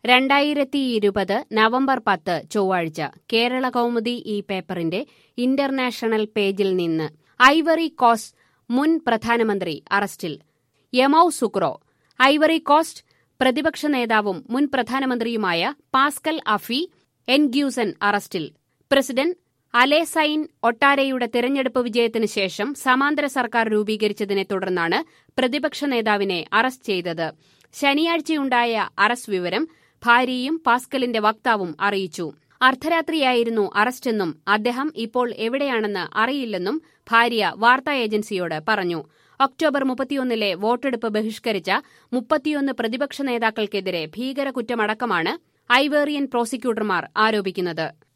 രണ്ടായിരത്തി ഇരുപത് നവംബർ പത്ത് ചൊവ്വാഴ്ച കേരള കൗമുദി ഈ പേപ്പറിന്റെ ഇന്റർനാഷണൽ പേജിൽ നിന്ന് ഐവറി കോസ്റ്റ് മുൻ പ്രധാനമന്ത്രി അറസ്റ്റിൽ യമൌ സുക്രോ ഐവറി കോസ്റ്റ് പ്രതിപക്ഷ നേതാവും മുൻ പ്രധാനമന്ത്രിയുമായ പാസ്കൽ അഫി എൻഗ്യൂസൻ അറസ്റ്റിൽ പ്രസിഡന്റ് അലേസൈൻ ഒട്ടാരയുടെ തിരഞ്ഞെടുപ്പ് വിജയത്തിന് ശേഷം സമാന്തര സർക്കാർ രൂപീകരിച്ചതിനെ തുടർന്നാണ് പ്രതിപക്ഷ നേതാവിനെ അറസ്റ്റ് ചെയ്തത് ശനിയാഴ്ചയുണ്ടായ അറസ്റ്റ് വിവരം ഭാര്യയും പാസ്കലിന്റെ വക്താവും അറിയിച്ചു അർദ്ധരാത്രിയായിരുന്നു അറസ്റ്റെന്നും അദ്ദേഹം ഇപ്പോൾ എവിടെയാണെന്ന് അറിയില്ലെന്നും ഭാര്യ വാർത്താ ഏജൻസിയോട് പറഞ്ഞു ഒക്ടോബർ മുപ്പത്തിയൊന്നിലെ വോട്ടെടുപ്പ് ബഹിഷ്കരിച്ച മുപ്പത്തിയൊന്ന് പ്രതിപക്ഷ നേതാക്കൾക്കെതിരെ ഭീകരകുറ്റമടക്കമാണ് ഐവേറിയൻ പ്രോസിക്യൂട്ടർമാർ ആരോപിക്കുന്നത്